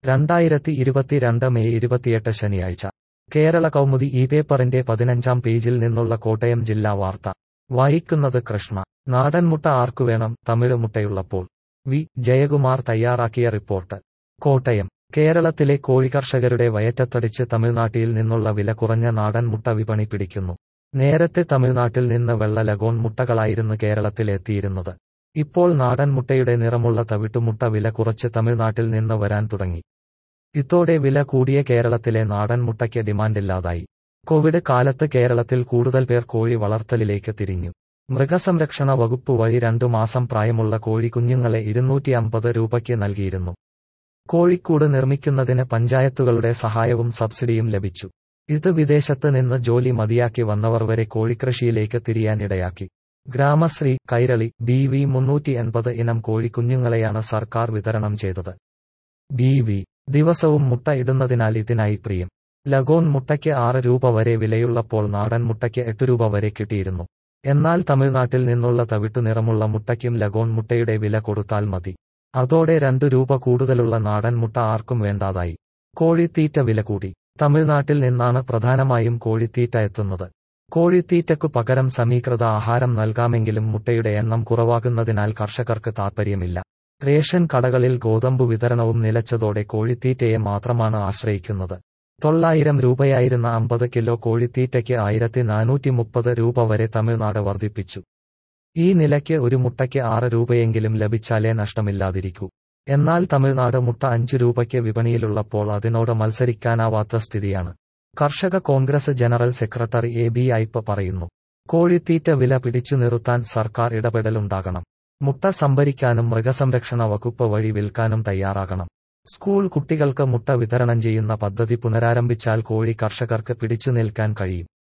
രണ്ടായിരത്തി ഇരുപത്തിരണ്ട് മെയ് ഇരുപത്തിയെട്ട് ശനിയാഴ്ച കേരള കൗമുദി ഈ പേപ്പറിന്റെ പതിനഞ്ചാം പേജിൽ നിന്നുള്ള കോട്ടയം ജില്ലാ വാർത്ത വായിക്കുന്നത് കൃഷ്ണ നാടൻ മുട്ട ആർക്കു വേണം തമിഴ് മുട്ടയുള്ളപ്പോൾ വി ജയകുമാർ തയ്യാറാക്കിയ റിപ്പോർട്ട് കോട്ടയം കേരളത്തിലെ കോഴികർഷകരുടെ വയറ്റത്തടിച്ച് തമിഴ്നാട്ടിൽ നിന്നുള്ള വില കുറഞ്ഞ നാടൻ മുട്ട വിപണി പിടിക്കുന്നു നേരത്തെ തമിഴ്നാട്ടിൽ നിന്ന് വെള്ള ലഗോൺ മുട്ടകളായിരുന്നു കേരളത്തിൽ എത്തിയിരുന്നത് ഇപ്പോൾ നാടൻ മുട്ടയുടെ നിറമുള്ള തവിട്ടുമുട്ട വില കുറച്ച് തമിഴ്നാട്ടിൽ നിന്ന് വരാൻ തുടങ്ങി ഇതോടെ വില കൂടിയ കേരളത്തിലെ നാടൻ മുട്ടയ്ക്ക് ഡിമാൻഡില്ലാതായി കോവിഡ് കാലത്ത് കേരളത്തിൽ കൂടുതൽ പേർ കോഴി വളർത്തലിലേക്ക് തിരിഞ്ഞു മൃഗസംരക്ഷണ വകുപ്പ് വഴി രണ്ടു മാസം പ്രായമുള്ള കോഴി കുഞ്ഞുങ്ങളെ ഇരുന്നൂറ്റി അമ്പത് രൂപയ്ക്ക് നൽകിയിരുന്നു കോഴിക്കൂട് നിർമ്മിക്കുന്നതിന് പഞ്ചായത്തുകളുടെ സഹായവും സബ്സിഡിയും ലഭിച്ചു ഇത് വിദേശത്ത് നിന്ന് ജോലി മതിയാക്കി വന്നവർ വരെ കോഴിക്കൃഷിയിലേക്ക് തിരിയാൻ ഇടയാക്കി ഗ്രാമശ്രീ കൈരളി ബി വി മുന്നൂറ്റി എൺപത് ഇനം കോഴിക്കുഞ്ഞുങ്ങളെയാണ് സർക്കാർ വിതരണം ചെയ്തത് ബി വി ദിവസവും മുട്ട ഇടുന്നതിനാൽ ഇതിനായി പ്രിയം ലഗോൺ മുട്ടയ്ക്ക് ആറ് രൂപ വരെ വിലയുള്ളപ്പോൾ നാടൻ മുട്ടയ്ക്ക് എട്ട് രൂപ വരെ കിട്ടിയിരുന്നു എന്നാൽ തമിഴ്നാട്ടിൽ നിന്നുള്ള തവിട്ടു നിറമുള്ള മുട്ടയ്ക്കും ലഗോൺ മുട്ടയുടെ വില കൊടുത്താൽ മതി അതോടെ രണ്ടു രൂപ കൂടുതലുള്ള നാടൻ മുട്ട ആർക്കും വേണ്ടാതായി കോഴിത്തീറ്റ വില കൂടി തമിഴ്നാട്ടിൽ നിന്നാണ് പ്രധാനമായും കോഴിത്തീറ്റ എത്തുന്നത് കോഴിത്തീറ്റയ്ക്കു പകരം സമീകൃത ആഹാരം നൽകാമെങ്കിലും മുട്ടയുടെ എണ്ണം കുറവാകുന്നതിനാൽ കർഷകർക്ക് താൽപ്പര്യമില്ല റേഷൻ കടകളിൽ ഗോതമ്പ് വിതരണവും നിലച്ചതോടെ കോഴിത്തീറ്റയെ മാത്രമാണ് ആശ്രയിക്കുന്നത് തൊള്ളായിരം രൂപയായിരുന്ന അമ്പത് കിലോ കോഴിത്തീറ്റയ്ക്ക് ആയിരത്തി നാനൂറ്റി മുപ്പത് രൂപ വരെ തമിഴ്നാട് വർദ്ധിപ്പിച്ചു ഈ നിലയ്ക്ക് ഒരു മുട്ടയ്ക്ക് ആറ് രൂപയെങ്കിലും ലഭിച്ചാലേ നഷ്ടമില്ലാതിരിക്കൂ എന്നാൽ തമിഴ്നാട് മുട്ട അഞ്ചു രൂപയ്ക്ക് വിപണിയിലുള്ളപ്പോൾ അതിനോട് മത്സരിക്കാനാവാത്ത സ്ഥിതിയാണ് കർഷക Congress general secretary A B Ipe പറയുന്നു കോഴിത്തീറ്റ വില പിടിച്ചു നിർത്താൻ സർക്കാർ ഇടപെടലുണ്ടാകണം മുട്ട സംഭരിക്കാനും മൃഗസംരക്ഷണ വകുപ്പ് വഴി വിൽക്കാനും തയ്യാറാകണം സ്കൂൾ കുട്ടികൾക്ക് മുട്ട വിതരണം ചെയ്യുന്ന പദ്ധതി പുനരാരംഭിച്ചാൽ കോഴി കർഷകർക്ക് പിടിച്ചു നിൽക്കാൻ കഴിയും